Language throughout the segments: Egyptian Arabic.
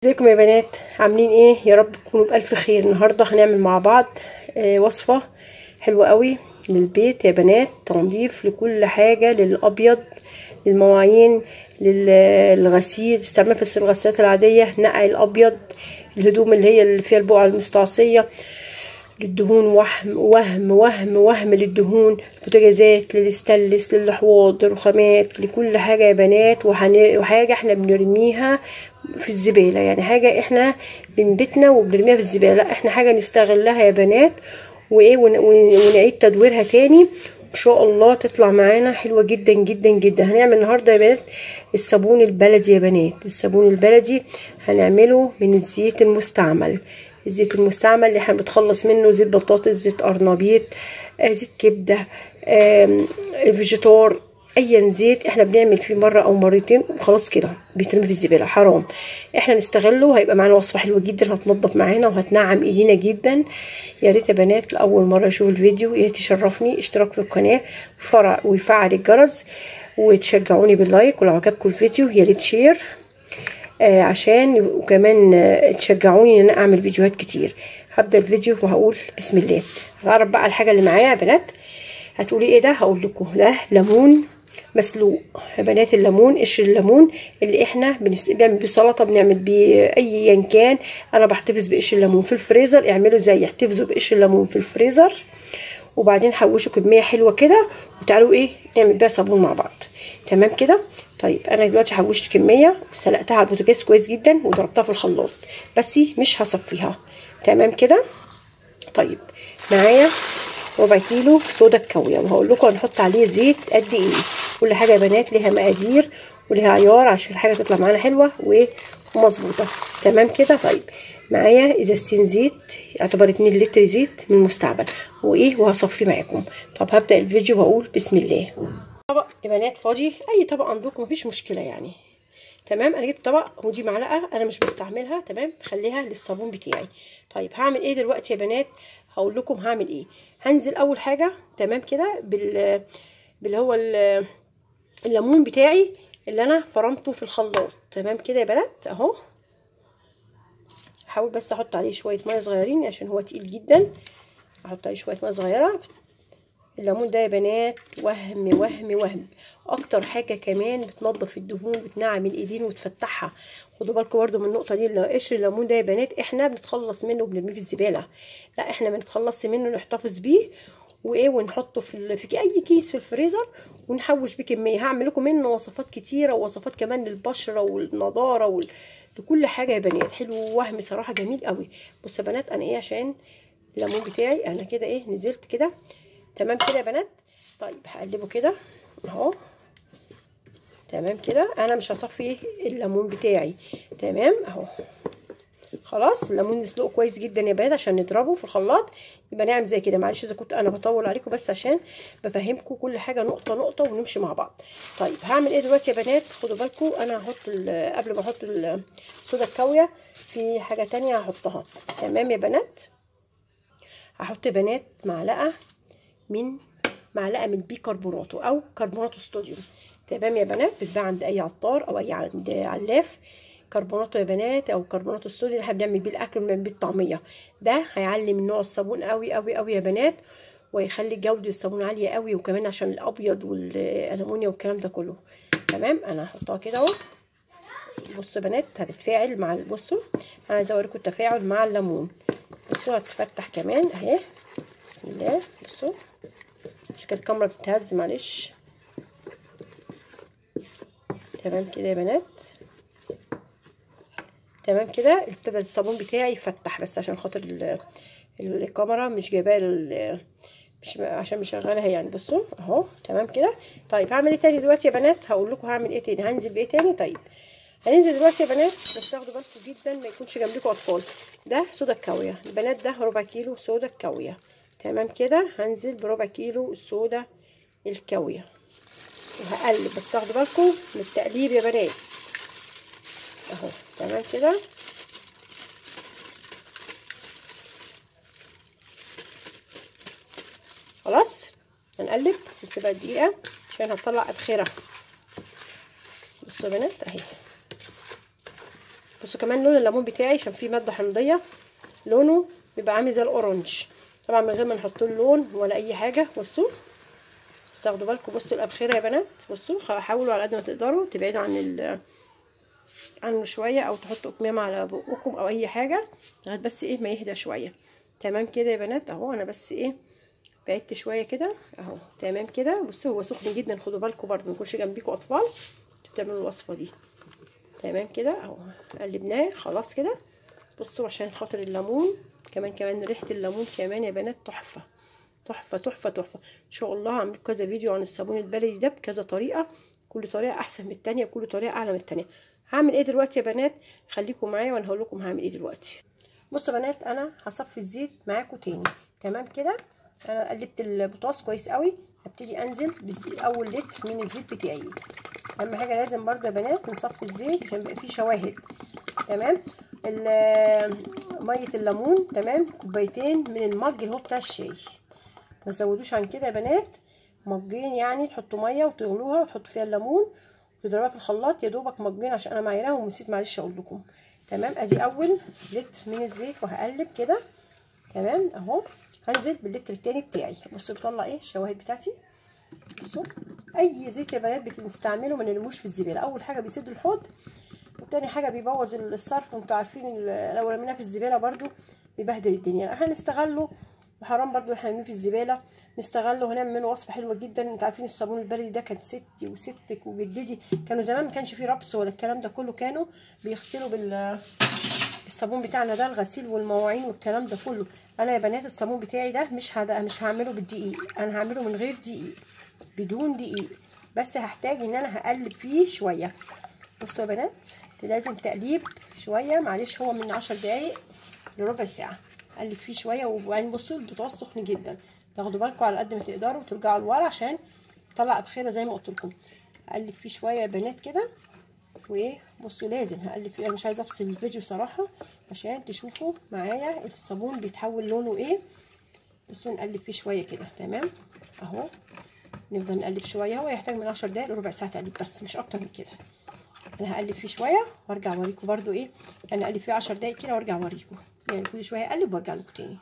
ازيكم يا بنات عاملين ايه يا رب تكونوا بالف خير النهارده هنعمل مع بعض آه وصفه حلوه قوي للبيت يا بنات تنظيف لكل حاجه للابيض للمواعين للغسيل استعمال بس الغسالات العاديه نقع الابيض الهدوم اللي هي اللي فيها البقع المستعصيه للدهون وهم وهم وهم وهم للدهون البوتاجازات للستانلس للحواض للرخامات لكل حاجة يا بنات وحاجة احنا بنرميها في الزبالة يعني حاجة احنا من بيتنا وبنرميها في الزبالة لا احنا حاجة نستغلها يا بنات وايه ونعيد تدويرها تاني ان شاء الله تطلع معانا حلوة جدا جدا جدا هنعمل النهاردة يا بنات الصابون البلدي يا بنات الصابون البلدي هنعمله من الزيت المستعمل الزيت المستعمل اللي احنا بنتخلص منه زيت بطاطس زيت قرنبيط آه زيت كبده آه فيجيتار ايا زيت احنا بنعمل فيه مره او مرتين وخلاص كده بيترمي في الزباله حرام احنا نستغله هيبقى معانا وصفه حلوه جدا هتنضف معانا وهتنعم ايدينا جدا يا ريت يا بنات لاول مره يشوفوا الفيديو يا ريت تشرفني اشتراك في القناه وفرع ويفعل الجرس وتشجعوني باللايك ولو عجبكم الفيديو يا ريت شير آه عشان وكمان آه تشجعوني ان انا اعمل فيديوهات كتير هبدا الفيديو وهقول بسم الله هعرف بقى الحاجه اللي معايا يا بنات هتقولي ايه ده هقول لكم ده ليمون مسلوق يا بنات الليمون قشر الليمون اللي احنا بنعمل بيه سلطه بنعمل بيه ايا كان انا بحتفظ بقشر الليمون في الفريزر اعملوا زي احتفظوا بقشر الليمون في الفريزر وبعدين حوشوا كميه حلوه كده وتعالوا ايه نعمل بيها صابون مع بعض تمام كده طيب انا دلوقتي حوشت كميه سلقتها على البوتاجاز كويس جدا وضربتها في الخلاط بس مش هصفيها تمام كده طيب معايا ربع كيلو صودا الكاويه وهقول لكم هنحط عليه زيت قد ايه كل حاجه يا بنات ليها مقادير وليها عيار عشان الحاجه تطلع معانا حلوه ومظبوطه تمام كده طيب معايا ازازتين زيت يعتبر 2 لتر زيت من المستعمل وايه وهصفيه معاكم طب هبدا الفيديو واقول بسم الله طبق يا بنات فاضي اي طبق عندكم مفيش مشكله يعني تمام انا جبت طبق ودي معلقه انا مش بستعملها تمام خليها للصابون بتاعي طيب هعمل ايه دلوقتي يا بنات هقول لكم هعمل ايه هنزل اول حاجه تمام كده بال باللي هو الليمون بتاعي اللي انا فرمته في الخلاط تمام كده يا بنات اهو هحاول بس احط عليه شويه ميه صغيرين عشان هو تقيل جدا احط عليه شويه ميه صغيره الليمون ده يا بنات وهم وهم وهم اكتر حاجه كمان بتنظف الدهون بتنعم الايدين وتفتحها خدوا بالكم برده من النقطه دي قشر الليمون ده يا بنات احنا بنتخلص منه وبنرميه في الزباله لا احنا بنتخلص منه نحتفظ بيه وايه ونحطه في في اي كيس في الفريزر ونحوش بيه كميه هعمل لكم منه وصفات كتيره ووصفات كمان للبشره والنضاره وال... لكل حاجه يا بنات حلو وهم صراحه جميل قوي بصوا يا بنات انا ايه عشان الليمون بتاعي انا كده ايه نزلت كده تمام كده يا بنات طيب هقلبه كده اهو تمام كده انا مش هصفي الليمون بتاعي تمام اهو خلاص الليمون نسلقه كويس جدا يا بنات عشان نضربه في الخلاط يبقى نعمل زي كده معلش اذا كنت انا بطول عليكم بس عشان بفهمكم كل حاجه نقطه نقطه ونمشي مع بعض طيب هعمل ايه دلوقتي يا بنات خدوا بالكم انا هحط قبل ما احط الصودا الكاويه في حاجه تانية هحطها تمام يا بنات هحط يا بنات معلقه من معلقه من بيكربوناتو او كربوناتو ستوديوم تمام يا بنات بتباع عند اي عطار او اي عند علاف كربوناتو يا بنات او كربوناتو الصوديوم اللي احنا بنعمل بيه الاكل وبنعمل بيه الطعميه ده هيعلي من نوع الصابون قوي قوي قوي يا بنات ويخلي جوده الصابون عاليه قوي وكمان عشان الابيض والالومنيا والكلام ده كله تمام انا هحطها كده اهو بصوا يا بنات هتتفاعل مع بصوا انا عايزه اوريكم التفاعل مع الليمون بصوا هتفتح كمان اهي بسم الله بصوا مش كده الكاميرا بتتهز معلش تمام كده يا بنات تمام كده ابتدى الصابون بتاعي يفتح بس عشان خاطر الكاميرا مش جايباه مش عشان مشغلها يعني بصوا اهو تمام كده طيب هعمل ايه تاني دلوقتي يا بنات هقول لكم هعمل ايه تاني هنزل بايه تاني طيب هننزل دلوقتي يا بنات بس تاخدوا بالكم جدا ما يكونش جنبكم اطفال ده صودا الكاويه البنات ده ربع كيلو صودا الكاويه تمام كده هنزل بربع كيلو الصودا الكاويه وهقلب بس تاخدوا بالكم من التقليب يا بنات اهو تمام كده خلاص هنقلب نسيبها دقيقه عشان هتطلع ابخره بصوا يا بنات اهي بصوا كمان لون الليمون بتاعي عشان فيه ماده حمضيه لونه بيبقى عامل زي الاورنج طبعا من غير ما نحط له لون ولا اي حاجه بصوا بس تاخدوا بالكم بصوا الابخره يا بنات بصوا حاولوا على قد ما تقدروا تبعدوا عن ال عنه شويه او تحطوا كمامه على بقكم او اي حاجه لغايه بس ايه ما يهدى شويه تمام كده يا بنات اهو انا بس ايه بعدت شويه كده اهو تمام كده بصوا هو سخن جدا خدوا بالكم برده ما يكونش جنبيكم اطفال بتعملوا الوصفه دي تمام كده اهو قلبناه خلاص كده بصوا عشان خاطر الليمون كمان كمان ريحه الليمون كمان يا بنات تحفه تحفه تحفه تحفه ان شاء الله هعمل كذا فيديو عن الصابون البلدي ده بكذا طريقه كل طريقه احسن من التانية كل طريقه اعلى من التانية هعمل ايه دلوقتي يا بنات خليكم معايا وانا هقول لكم هعمل ايه دلوقتي بصوا يا بنات انا هصفي الزيت معاكم تاني تمام كده انا قلبت البطاطس كويس قوي هبتدي انزل باول لتر من الزيت بتاعي اهم حاجه لازم برضه يا بنات نصفي الزيت عشان يبقى فيه شواهد تمام ميه الليمون تمام كوبايتين من المج اللي هو بتاع الشاي ما تزودوش عن كده يا بنات مجين يعني تحطوا ميه وتغلوها وتحطوا فيها الليمون وتضربوها في الخلاط يا دوبك مجين عشان انا معايراهم ونسيت معلش اقول لكم تمام ادي اول لتر من الزيت وهقلب كده تمام اهو هنزل باللتر التاني بتاعي بصوا بطلع ايه الشواهد بتاعتي بصوا اي زيت يا بنات بتستعمله ما نرموش في الزباله اول حاجه بيسد الحوض وتاني حاجه بيبوظ الصرف وانتوا عارفين لو رميناه في الزباله برده بيبهدل الدنيا احنا نستغله وحرام برضو احنا نرميه في الزباله نستغله هنعمل منه وصفه حلوه جدا انتوا عارفين الصابون البلدي ده كان ستي وستك وجدتي كانوا زمان ما كانش فيه ربس ولا الكلام ده كله كانوا بيغسلوا بال الصابون بتاعنا ده الغسيل والمواعين والكلام ده كله انا يا بنات الصابون بتاعي ده مش هد... مش هعمله بالدقيق انا هعمله من غير دقيق بدون دقيق بس هحتاج ان انا هقلب فيه شويه بصوا يا بنات لازم تقليب شويه معلش هو من عشر دقايق لربع ساعه اقلب فيه شويه وبعدين بصوا البطاطس سخن جدا تاخدوا بالكم على قد ما تقدروا وترجعوا لورا عشان يطلع بخيره زي ما قلت لكم اقلب فيه شويه يا بنات كده وايه بصوا لازم هقلب فيه انا مش عايزه افصل الفيديو صراحه عشان تشوفوا معايا الصابون بيتحول لونه ايه بصوا نقلب فيه شويه كده تمام اهو نفضل نقلب شويه هو يحتاج من 10 دقايق لربع ساعه تقليب بس مش اكتر من كده انا هقلب فيه شويه وارجع اوريكم برده ايه انا اقلب فيه 10 دقايق كده وارجع اوريكم يعني كل شويه اقلب وارجع لكم تاني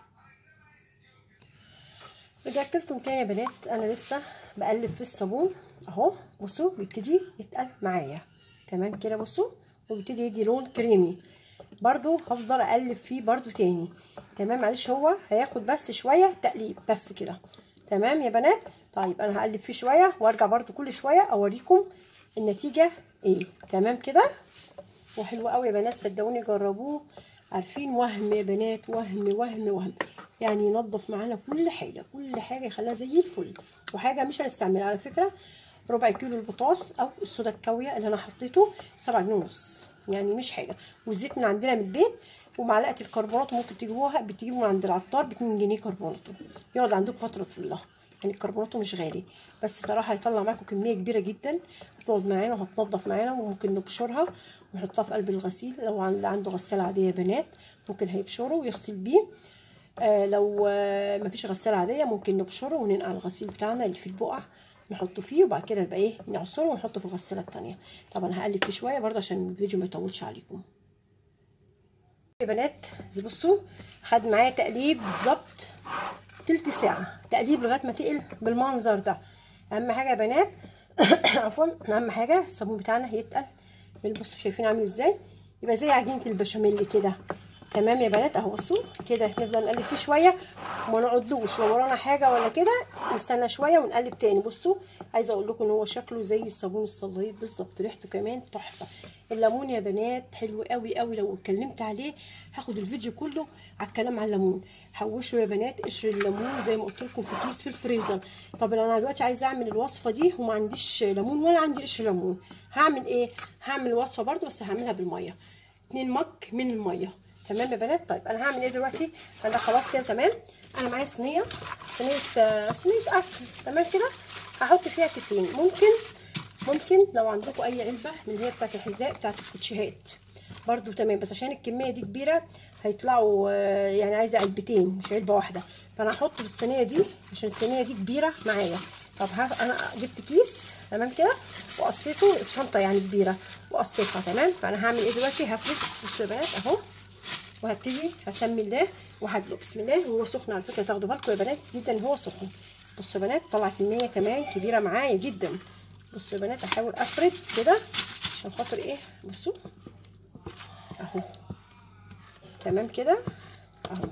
رجعت لكم تاني يا بنات انا لسه بقلب في الصابون اهو بصوا بيبتدي يتقل معايا تمام كده بصوا وبيبتدي يدي لون كريمي برضو هفضل اقلب فيه برضو تاني تمام معلش هو هياخد بس شويه تقليب بس كده تمام يا بنات طيب انا هقلب فيه شويه وارجع برضو كل شويه اوريكم النتيجه ايه تمام كده وحلو قوي يا بنات صدقوني جربوه عارفين وهم يا بنات وهم وهم وهم يعني ينظف معانا كل حاجه كل حاجه يخليها زي الفل وحاجه مش هنستعملها على فكره ربع كيلو البطاطس او الصودا الكاويه اللي انا حطيته سبعة جنيه ونص يعني مش حاجه والزيت من عندنا من البيت ومعلقه الكربونات ممكن تجيبوها بتجيبوا من عند العطار ب 2 جنيه كربوناته يقعد عندكم فتره طويله يعني كربوناته مش غالي بس صراحه هيطلع معاكم كميه كبيره جدا هتقعد معانا وهتنضف معانا وممكن نبشرها ونحطها في قلب الغسيل لو اللي عنده غساله عاديه بنات ممكن هيبشره ويغسل بيه آه لو آه مفيش غساله عاديه ممكن نبشره وننقع الغسيل بتاعنا اللي في البقع نحطه فيه وبعد كده نبقى ايه نعصره ونحطه في الغساله التانية طبعا هقلب فيه شويه برضه عشان الفيديو ما يطولش عليكم يا بنات بصوا خد معايا تقليب بالظبط تلت ساعه تقليب لغايه ما تقل بالمنظر ده اهم حاجه يا بنات عفوا اهم حاجه الصابون بتاعنا يتقل بصوا شايفين عامل ازاي يبقى زي عجينه البشاميل كده تمام يا بنات اهو بصوا كده نفضل نقلب فيه شويه وما نقعدلوش لو ورانا حاجه ولا كده نستنى شويه ونقلب تاني بصوا عايزه اقول لكم ان هو شكله زي الصابون الصلايط بالظبط ريحته كمان تحفه الليمون يا بنات حلو قوي قوي لو اتكلمت عليه هاخد الفيديو كله على الكلام على الليمون حوشوا يا بنات قشر الليمون زي ما قلت لكم في كيس في الفريزر طب انا دلوقتي عايزه اعمل الوصفه دي وما عنديش ليمون ولا عندي قشر ليمون هعمل ايه هعمل الوصفه برده بس هعملها بالميه 2 مج من الميه تمام يا بنات طيب انا هعمل ايه دلوقتي انا خلاص كده تمام انا معايا صينيه صينيه صينيه اكل تمام كده هحط فيها كيسين ممكن ممكن لو عندكم اي علبه من اللي هي بتاعت الحذاء بتاعت الكوتشيهات برضو تمام بس عشان الكميه دي كبيره هيطلعوا يعني عايزه علبتين مش علبه واحده فانا هحط في الصينيه دي عشان الصينيه دي كبيره معايا طب انا جبت كيس تمام كده وقصيته الشنطه يعني كبيره وقصيتها تمام فانا هعمل ايه دلوقتي هفرد بصوا يا بنات اهو وهبتدي هسمي الله وهدلق بسم الله وهو سخن على فكره تاخدوا بالكم يا بنات جدا هو سخن بصوا يا بنات طلع كميه كمان كبيره معايا جدا بصوا يا بنات احاول افرد كده عشان خاطر ايه بصوا اهو تمام كده اهو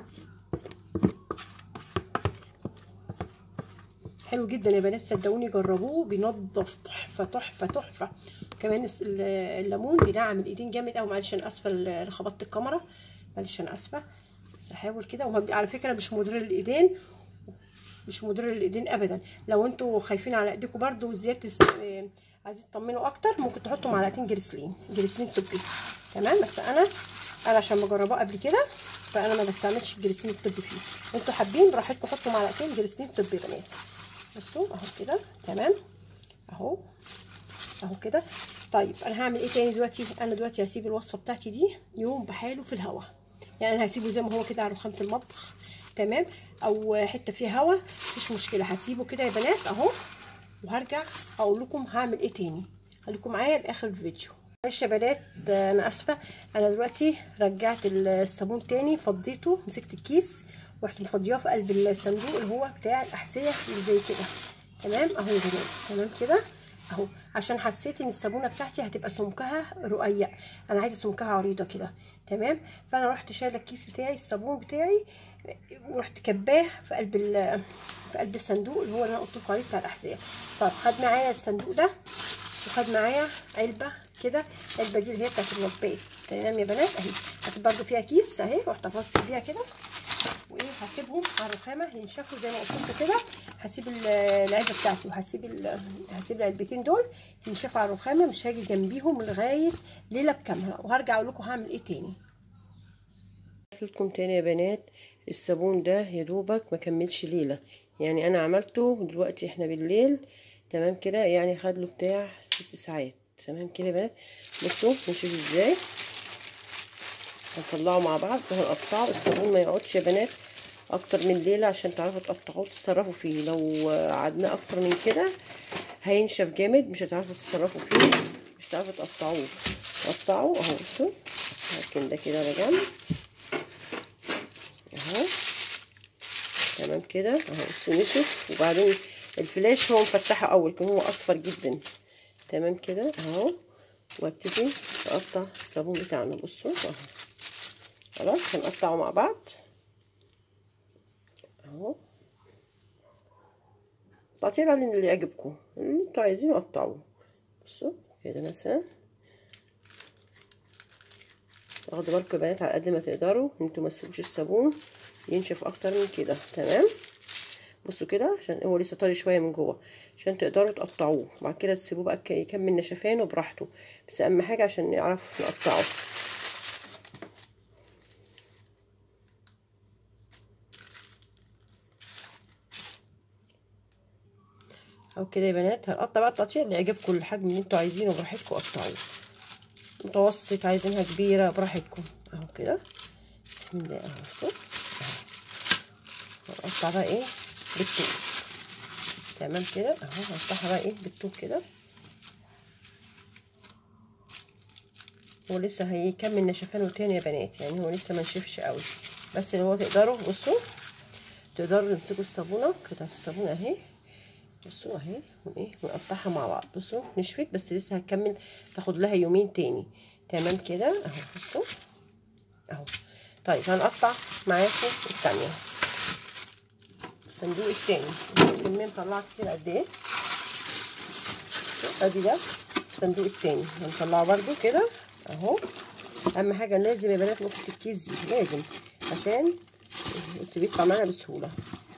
حلو جدا يا بنات صدقوني جربوه بينضف تحفه تحفه تحفه كمان الليمون بينعم الايدين جامد قوي معلش انا اسفه اللي خبطت الكاميرا معلش انا اسفه بس هحاول كده وعلى فكره مش مضر للايدين مش مضر للايدين ابدا لو انتوا خايفين على ايديكم برده وزياده عايزين تطمنوا اكتر ممكن تحطوا معلقتين جريسلين جريسلين طبي تمام بس انا انا عشان مجرباه قبل كده فانا ما بستعملش الجريسلين الطبي فيه انتوا حابين براحتكم حطوا معلقتين جريسلين طبي يا بنات بصوا اهو كده تمام اهو اهو كده طيب انا هعمل ايه تاني دلوقتي انا دلوقتي هسيب الوصفه بتاعتي دي يوم بحاله في الهواء يعني انا هسيبه زي ما هو كده على رخامه المطبخ تمام او حته فيها هواء مفيش مشكله هسيبه كده يا بنات اهو وهرجع اقول لكم هعمل ايه تاني خليكم معايا لاخر الفيديو معلش يا بنات انا اسفه انا دلوقتي رجعت الصابون تاني فضيته مسكت الكيس ورحت مفضياه في قلب الصندوق اللي هو بتاع الاحذيه اللي زي كده تمام اهو يا بنات تمام كده اهو عشان حسيت ان الصابونه بتاعتي هتبقى سمكها رقيق انا عايزه سمكها عريضه كده تمام فانا رحت شايله الكيس بتاعي الصابون بتاعي ورحت كباه في قلب في قلب الصندوق اللي هو اللي انا قلت لكم عليه بتاع الاحذيه طب خد معايا الصندوق ده وخد معايا علبه كده العلبه دي اللي هي بتاعت الوجبات تمام يا بنات اهي هتبقى برده فيها كيس اهي رحت افصل بيها كده وايه هسيبهم على الرخامه ينشفوا زي ما قلت لكم كده هسيب العلبه بتاعتي وهسيب هسيب العلبتين دول ينشفوا على الرخامه مش هاجي جنبيهم لغايه ليله بكامله وهرجع اقول لكم هعمل ايه تاني لكم تاني يا بنات الصابون ده يا دوبك ما كملش ليله يعني انا عملته دلوقتي احنا بالليل تمام كده يعني خد له بتاع ست ساعات تمام كده يا بنات بصوا نشوف ازاي هنطلعه مع بعض وهنقطعه الصابون ما يقعدش يا بنات اكتر من ليله عشان تعرفوا تقطعوه وتتصرفوا فيه لو قعدناه اكتر من كده هينشف جامد مش هتعرفوا تتصرفوا فيه مش هتعرفوا تقطعوه قطعوه اهو بصوا هركن ده كده على جنب اهو تمام كده اهو بصوا نشف وبعدين الفلاش هو مفتحه اول كان هو اصفر جدا تمام كده اهو وابتدي اقطع الصابون بتاعنا بصوا اهو خلاص هنقطعه مع بعض اهو تقطيع بقى اللي يعجبكم اللي انتوا عايزينه قطعوه بصوا كده مثلا واخدوا بالكم يا بنات على قد ما تقدروا انتوا ما تسيبوش الصابون ينشف اكتر من كده تمام بصوا كده عشان هو لسه طري شويه من جوه عشان تقدروا تقطعوه بعد كده تسيبوه بقى يكمل نشفانه براحته بس اهم حاجه عشان نعرف نقطعه او كده يا بنات هنقطع بقى التقطيع اللي يعجبكم الحجم اللي انتوا عايزينه براحتكم قطعوه متوسط عايزينها كبيره براحتكم اهو كده بسم الله اهو هنقطع بقى ايه بالطول تمام كده اهو هنقطعها بقى ايه بالطول كده هو لسه هيكمل نشفانه تاني يا بنات يعني هو لسه ما نشفش قوي بس اللي هو تقدروا بصوا تقدروا تمسكوا الصابونه كده في الصابونه اهي بصوا اهي وايه ونقطعها مع بعض بصوا نشفت بس لسه هتكمل تاخد لها يومين تاني تمام كده اهو بصوا اهو طيب هنقطع معاكم الثانيه الصندوق التاني الكميه مطلعه كتير قد ايه ادي ده الصندوق التاني هنطلعه برده كده اهو اهم حاجه لازم يا بنات نقطه الكيس دي لازم عشان بس بيطلع معانا بسهوله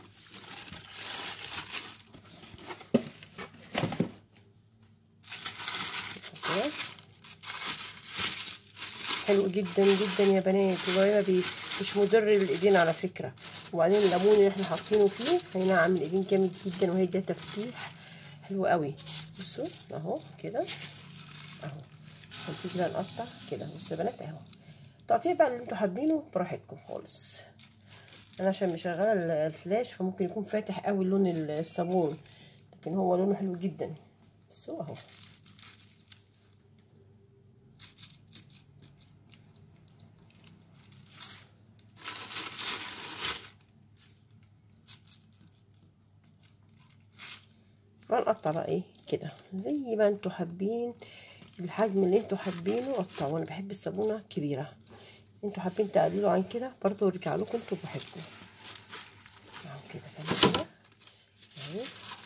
حلو جدا جدا يا بنات وما مش مضر للايدين على فكره وبعدين الليمون اللي احنا حاطينه فيه هينعم الايدين جامد جدا وهيديها تفتيح حلو قوي بصوا اهو كده اهو هنبتدي بقى نقطع كده بصوا يا بنات اهو التقطيع بقى اللي انتوا حابينه براحتكم خالص انا عشان مشغله الفلاش فممكن يكون فاتح قوي لون الصابون لكن هو لونه حلو جدا بصوا اهو هنقطع بقى ايه كده زي ما انتوا حابين الحجم اللي انتوا حابينه قطعوا انا بحب الصابونه كبيره انتوا حابين تقللوا عن كده برضو ارجع لكم انتوا بحبكم اهو كده كده كده اهي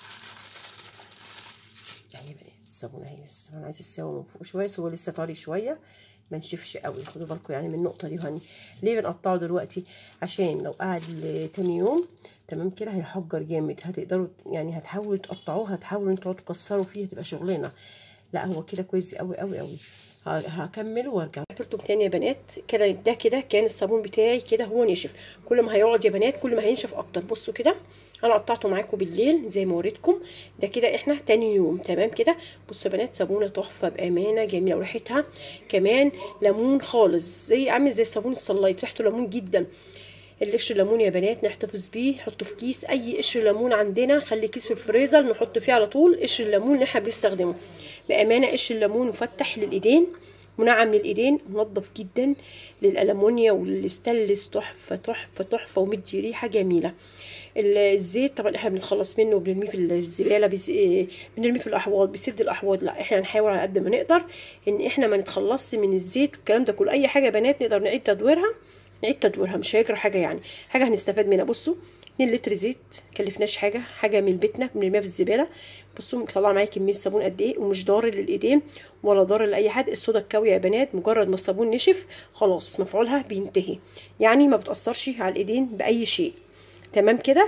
اهي بقى الصابونه اهي بس انا عايز السوا من فوق شويه هو لسه طري شويه ما نشفش قوي خدوا بالكم يعني من النقطه دي هني ليه بنقطعه دلوقتي عشان لو قعد تاني يوم تمام كده هيحجر جامد هتقدروا يعني هتحاولوا تقطعوه هتحاولوا انتوا تكسروا فيه هتبقى شغلانه لا هو كده كويس قوي قوي قوي هكمل وارجع لكم تاني يا بنات كده ده كده كان الصابون بتاعي كده هو نشف كل ما هيقعد يا بنات كل ما هينشف اكتر بصوا كده انا قطعته معاكم بالليل زي ما وريتكم ده كده احنا تاني يوم تمام كده بصوا يا بنات صابونه تحفه بامانه جميله وريحتها كمان ليمون خالص زي عامل زي صابون الصلايت ريحته ليمون جدا القشر الليمون يا بنات نحتفظ بيه نحطه في كيس اي قشر ليمون عندنا خلي كيس في الفريزر نحط فيه على طول قشر الليمون اللي احنا بنستخدمه بامانه قشر الليمون مفتح للايدين منعم للايدين منظف جدا للالمونيا والستانلس تحفه تحفه تحفه ومدي ريحه جميله الزيت طبعا احنا بنتخلص منه وبنرميه في الزباله بس بنرميه في الاحواض بيسد الاحواض لا احنا هنحاول على قد ما نقدر ان احنا ما نتخلصش من الزيت والكلام ده كله اي حاجه بنات نقدر نعيد تدويرها نعيد تدويرها مش هيجرى حاجه يعني حاجه هنستفاد منها بصوا 2 لتر زيت كلفناش حاجه حاجه من بيتنا بنرميها في الزباله بصوا مطلعه معايا كميه صابون قد ايه ومش ضار للايدين ولا ضار لاي حد الصودا الكاويه يا بنات مجرد ما الصابون نشف خلاص مفعولها بينتهي يعني ما بتاثرش على الايدين باي شيء تمام كده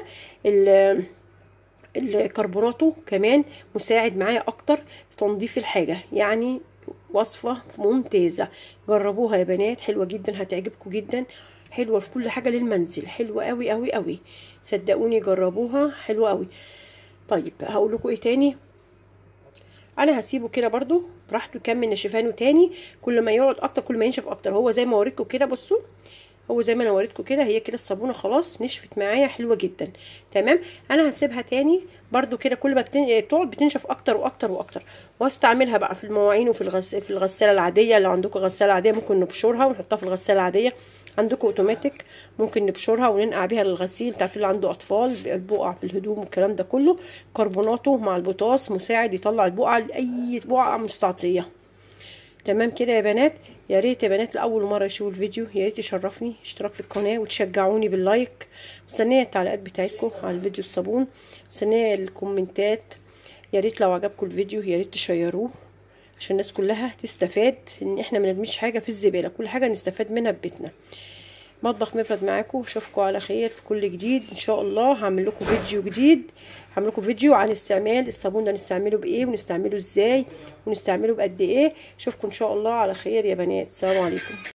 الكربوناتو كمان مساعد معايا اكتر في تنظيف الحاجه يعني وصفه ممتازه جربوها يا بنات حلوه جدا هتعجبكم جدا حلوه في كل حاجه للمنزل حلوه قوي قوي قوي صدقوني جربوها حلوه قوي طيب هقول لكم ايه تاني انا هسيبه كده برضو براحته يكمل نشفانه تاني كل ما يقعد اكتر كل ما ينشف اكتر هو زي ما وريتكم كده بصوا هو زي ما انا وريتكم كده هي كده الصابونه خلاص نشفت معايا حلوه جدا تمام انا هسيبها تاني برضو كده كل ما بتقعد بتنشف اكتر واكتر واكتر واستعملها بقى في المواعين وفي الغس... في الغساله العاديه لو عندكم غساله عاديه ممكن نبشرها ونحطها في الغساله العاديه عندكم اوتوماتيك ممكن نبشرها وننقع بيها للغسيل تعرفين اللي عنده اطفال البقع في الهدوم والكلام ده كله كربوناته مع البوتاس مساعد يطلع البقعه لاي بقعه مستعطيه تمام كده يا بنات يا ريت يا بنات لاول مره يشوفوا الفيديو يا ريت يشرفني اشتراك في القناه وتشجعوني باللايك مستنيه التعليقات بتاعتكم على الفيديو الصابون مستنيه الكومنتات يا ريت لو عجبكم الفيديو يا ريت تشيروه عشان الناس كلها تستفاد ان احنا ما نرميش حاجه في الزباله كل حاجه نستفاد منها في بيتنا مطبخ مفرد معاكم اشوفكم على خير في كل جديد ان شاء الله هعمل لكم فيديو جديد هعمل لكم فيديو عن استعمال الصابون ده نستعمله بايه ونستعمله ازاي ونستعمله بقد ايه اشوفكم ان شاء الله على خير يا بنات السلام عليكم